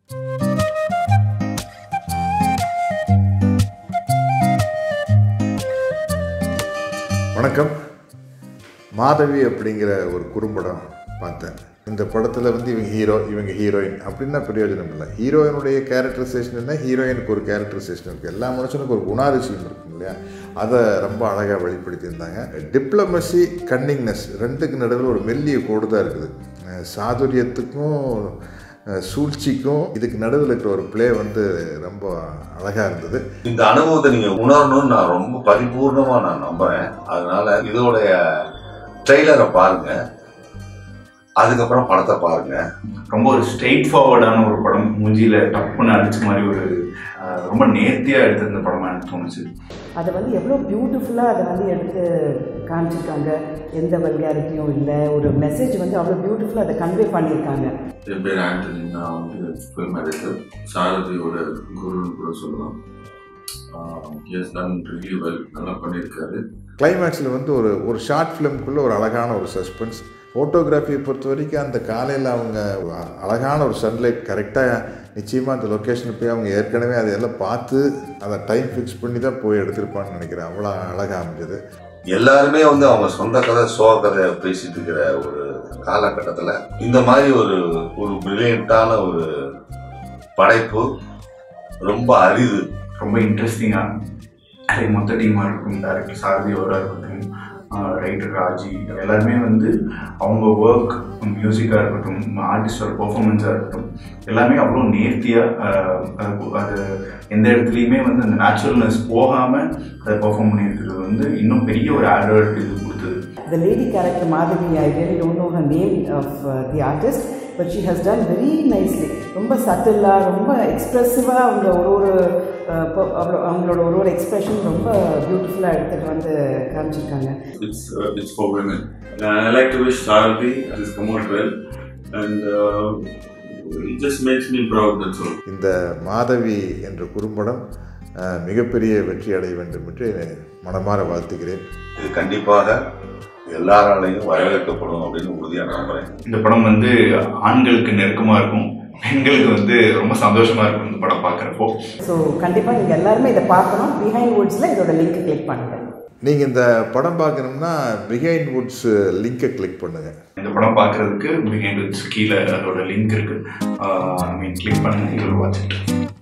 வணக்கம் மாதவி அப்படிங்கிற ஒரு குறும்படம் பார்த்தேன் இந்த படத்தில் வந்து இவங்க ஹீரோ இவங்க ஹீரோயின் அப்படின்னா பிரயோஜனம் இல்லை ஹீரோயினுடைய கேரக்டரைசேஷன் என்ன ஹீரோயினுக்கு ஒரு கேரக்டரைசேஷன் இருக்குது எல்லா மனுஷனுக்கும் ஒரு குணாதிசயம் இருக்கும் இல்லையா அதை ரொம்ப அழகாக வெளிப்படுத்தியிருந்தாங்க டிப்ளமசி கன்னிங்னஸ் ரெண்டுக்கு நடுவில் ஒரு மெல்லிய கோடு தான் இருக்குது அஹ் சாதுரியத்துக்கும் அஹ் சூழ்ச்சிக்கும் இதுக்கு நடுவில் இருக்கிற ஒரு ப்ளே வந்து ரொம்ப அழகாக இருந்தது இந்த அனுபவத்தை நீங்க உணரணும்னு நான் ரொம்ப பரிபூர்ணமா நான் நம்புறேன் அதனால இதோடைய ட்ரெய்லரை பாருங்க அதுக்கப்புறம் படத்தை பாருங்க ரொம்ப ஒரு ஸ்ட்ரெயிட் ஃபார்வர்டான ஒரு படம் மூஞ்சியில் டப்புன்னு அடிச்ச மாதிரி ஒரு அஹ், ரொம்ப நேர்த்தியாக எடுத்திருந்த படமாக எனக்கு தோணுச்சு அதை வந்து எவ்வளோ பியூட்டிஃபுல்லாக அதை வந்து எடுத்து காமிச்சிருக்காங்க எந்த வல்காரிட்டியும் இல்லை ஒரு மெசேஜ் வந்து அவ்வளோ பியூட்டிஃபுல்லாக அதை கன்வே பண்ணியிருக்காங்க என் பேர் ஆண்டனி நான் வந்து ஃபில்ம் எடிட்டர் சாரதியோட குருன்னு கூட சொல்லலாம் எஸ் டன் ரிவ்யூ வெல் நல்லா பண்ணியிருக்காரு கிளைமேக்ஸில் வந்து ஒரு ஒரு ஷார்ட் ஃபிலிம்குள்ளே ஒரு அழகான ஒரு சஸ்பென்ஸ் ஃபோட்டோகிராஃபியை பொறுத்த வரைக்கும் அந்த காலையில் அவங்க அ- அழகான ஒரு சன்லைட் கரெக்டாக நிச்சயமாக அந்த லொக்கேஷனுக்கு போய் அவங்க ஏற்கனவே அதையெல்லாம் பார்த்து அதை டைம் ஃபிக்ஸ் பண்ணி தான் போய் எடுத்திருப்பான்னு நினைக்கிறேன் அவ்வளோ அழகாக அமைஞ்சது எல்லாருமே வந்து அவங்க சொந்த கதை சோக கதை பேசிட்டு இருக்கிற ஒரு காலகட்டத்தில் இந்த மாதிரி ஒரு ஒரு பிரில்லியண்ட்டான ஒரு படைப்பு ரொம்ப அரிது ரொம்ப இன்ட்ரெஸ்டிங்காக அதே மொத்த டீமாக இருக்கட்டும் டேரக்டர் சாரதியோராக இருக்கட்டும் ரைட்டர் ராஜி எல்லாருமே வந்து அவங்க ஒர்க் மியூசிக்காக இருக்கட்டும் ஆர்டிஸ்டோட பெர்ஃபார்மன்ஸாக இருக்கட்டும் எல்லாமே அவ்வளோ நேர்த்தியாக அது எந்த இடத்துலையுமே வந்து அந்த நேச்சுரல்னஸ் போகாமல் அதை பெர்ஃபார்ம் பண்ணியிருக்கிறது வந்து இன்னும் பெரிய ஒரு ஆடர்ட் இது கொடுத்தது The lady character Madhavi, I really don't know her name of uh, the artist, but she has done very nicely. ரொம்ப சட்டிலாக ரொம்ப எக்ஸ்ப்ரெசிவாக அவங்க ஒரு ஒரு uh, per- அவ்வளோ- அவங்களோட ஒரு ஒரு எக்ஸ்ப்ரெஷன் ரொம்ப பியூட்டிஃபுல்லாக எடுத்துகிட்டு வந்து காமிச்சிருக்காங்க It's uh, it's for women. And I like to wish Saradi has come out well, and uh, it just makes me proud. That's all. இந்த மாதவி என்ற குறும்படம் அஹ், மிகப்பெரிய வெற்றி அடைய வேண்டும் என்று மனமாற வாழ்த்துகிறேன் இது கண்டிப்பாக எல்லாராலையும் வரவேற்கப்படும் அப்படின்னு உறுதியாக நம்புறேன் இந்த படம் வந்து ஆண்களுக்கு நெருக்கமாக இருக்கும் பெண்களுக்கு வந்து ரொம்ப சந்தோஷமாக இருக்கும் இந்த படம் பார்க்குறப்போ ஸோ கண்டிப்பாக நீங்கள் எல்லாருமே இதை பார்க்கணும் பிஹைண்ட் வுட்ஸில் இதோட லிங்க் கிளிக் பண்ணுங்கள் நீங்கள் இந்த படம் பார்க்கணும்னா பிஹைண்ட் வுட்ஸ் லிங்கை கிளிக் பண்ணுங்கள் இந்த படம் பார்க்குறதுக்கு பிஹைண்ட் கீழே அதோட லிங்க் இருக்குது ஐ மீன் கிளிக் பண்ணி இதில் வாட்சிட்டு